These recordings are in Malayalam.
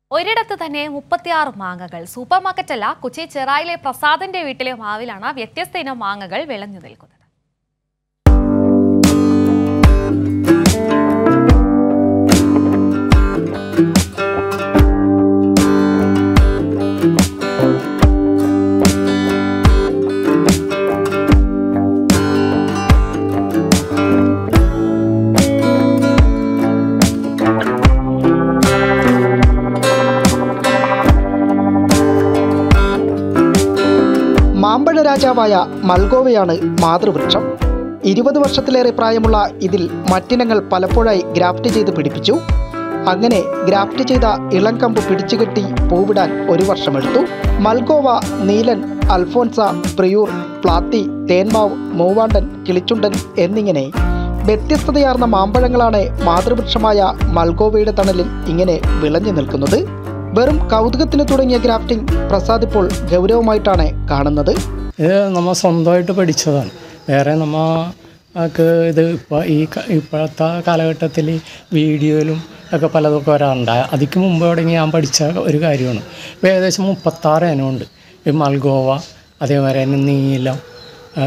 ഒരിടത്ത് തന്നെ മുപ്പത്തിയാറ് മാങ്ങകൾ സൂപ്പർ മാർക്കറ്റല്ല കൊച്ചി ചെറായിലെ പ്രസാദിന്റെ വീട്ടിലെ മാവിലാണ് വ്യത്യസ്ത ഇനം മാങ്ങകൾ വിളഞ്ഞു നിൽക്കുന്നത് മാമ്പഴ രാജാവായ മൽഗോവയാണ് മാതൃവൃക്ഷം ഇരുപത് വർഷത്തിലേറെ പ്രായമുള്ള ഇതിൽ മറ്റിനങ്ങൾ പലപ്പോഴായി ഗ്രാഫ്റ്റ് ചെയ്ത് പിടിപ്പിച്ചു അങ്ങനെ ഗ്രാഫ്റ്റ് ചെയ്ത ഇളം കമ്പ് പിടിച്ചുകെട്ടി പൂവിടാൻ ഒരു വർഷമെടുത്തു മൽഗോവ നീലൻ അൽഫോൻസ പ്രിയൂർ പ്ലാത്തി തേന്മാവ് മൂവാണ്ടൻ കിളിച്ചുണ്ടൻ എന്നിങ്ങനെ വ്യത്യസ്തതയാർന്ന മാമ്പഴങ്ങളാണ് മാതൃവൃക്ഷമായ മൽഗോവയുടെ തണലിൽ ഇങ്ങനെ വിളഞ്ഞു നിൽക്കുന്നത് വെറും കൗതുകത്തിന് തുടങ്ങിയ ഗ്രാഫ്റ്റിംഗ് പ്രസാദ് ഇപ്പോൾ ഗൗരവമായിട്ടാണ് കാണുന്നത് ഇത് നമ്മൾ സ്വന്തമായിട്ട് പഠിച്ചതാണ് വേറെ നമ്മൾക്ക് ഇത് ഇപ്പോൾ ഈ ക- ഇപ്പോഴത്തെ കാലഘട്ടത്തിൽ വീഡിയോയിലും ഒക്കെ പലതൊക്കെ വരാറുണ്ട് അതിക്ക് മുമ്പ് തുടങ്ങി ഞാൻ പഠിച്ച ഒരു കാര്യമാണ് ഇപ്പോൾ ഏകദേശം മുപ്പത്താറ് ഇനമുണ്ട് ഈ മൽഗോവ അതേപോലെ തന്നെ നീലം ആ,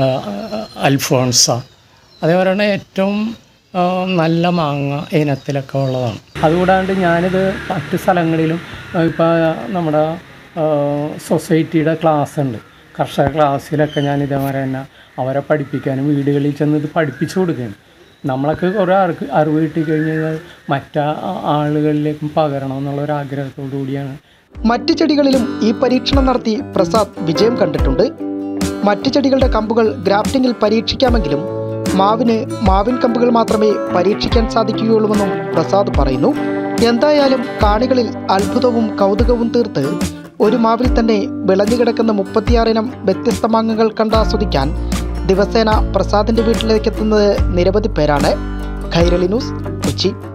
അൽഫോൺസ അതേപോലെ തന്നെ ഏറ്റവും ആ, നല്ല മാങ്ങ ഇനത്തിലൊക്കെ ഉള്ളതാണ് അതുകൂടാണ്ട് ഞാനിത് മറ്റ് സ്ഥലങ്ങളിലും ഇപ്പോൾ നമ്മുടെ ആ, സൊസൈറ്റിയുടെ ക്ലാസ് ഉണ്ട് കർഷക ക്ലാസ്സിലൊക്കെ ഞാൻ ഇതേപോലെ തന്നെ അവരെ പഠിപ്പിക്കാനും വീടുകളിൽ ചെന്ന് ഇത് പഠിപ്പിച്ചു കൊടുക്കുകയാണ് നമ്മളൊക്കെ കുറേ അറിവ് അറിവ് കിട്ടിക്കഴിഞ്ഞാൽ മറ്റാ ആളുകളിലേക്കും പകരണം എന്നുള്ള ഒരു ആഗ്രഹത്തോടു കൂടിയാണ് മറ്റ് ചെടികളിലും ഈ പരീക്ഷണം നടത്തി പ്രസാദ് വിജയം കണ്ടിട്ടുണ്ട് മറ്റ് ചെടികളുടെ കമ്പുകൾ ഗ്രാഫ്റ്റിംഗിൽ പരീക്ഷിക്കാമെങ്കിലും മാവിന് മാവിൻ കമ്പുകൾ മാത്രമേ പരീക്ഷിക്കാൻ സാധിക്കുകയുള്ളൂവെന്നും പ്രസാദ് പറയുന്നു എന്തായാലും കാണികളിൽ അത്ഭുതവും കൗതുകവും തീർത്ത് ഒരു മാവിൽ തന്നെ വിളഞ്ഞു കിടക്കുന്ന മുപ്പത്തിയാറിനം വ്യത്യസ്ത മാങ്ങകൾ കണ്ടാസ്വദിക്കാൻ ദിവസേന പ്രസാദിന്റെ വീട്ടിലേക്ക് എത്തുന്നത് നിരവധി പേരാണ് ഖൈരളി ന്യൂസ് കൊച്ചി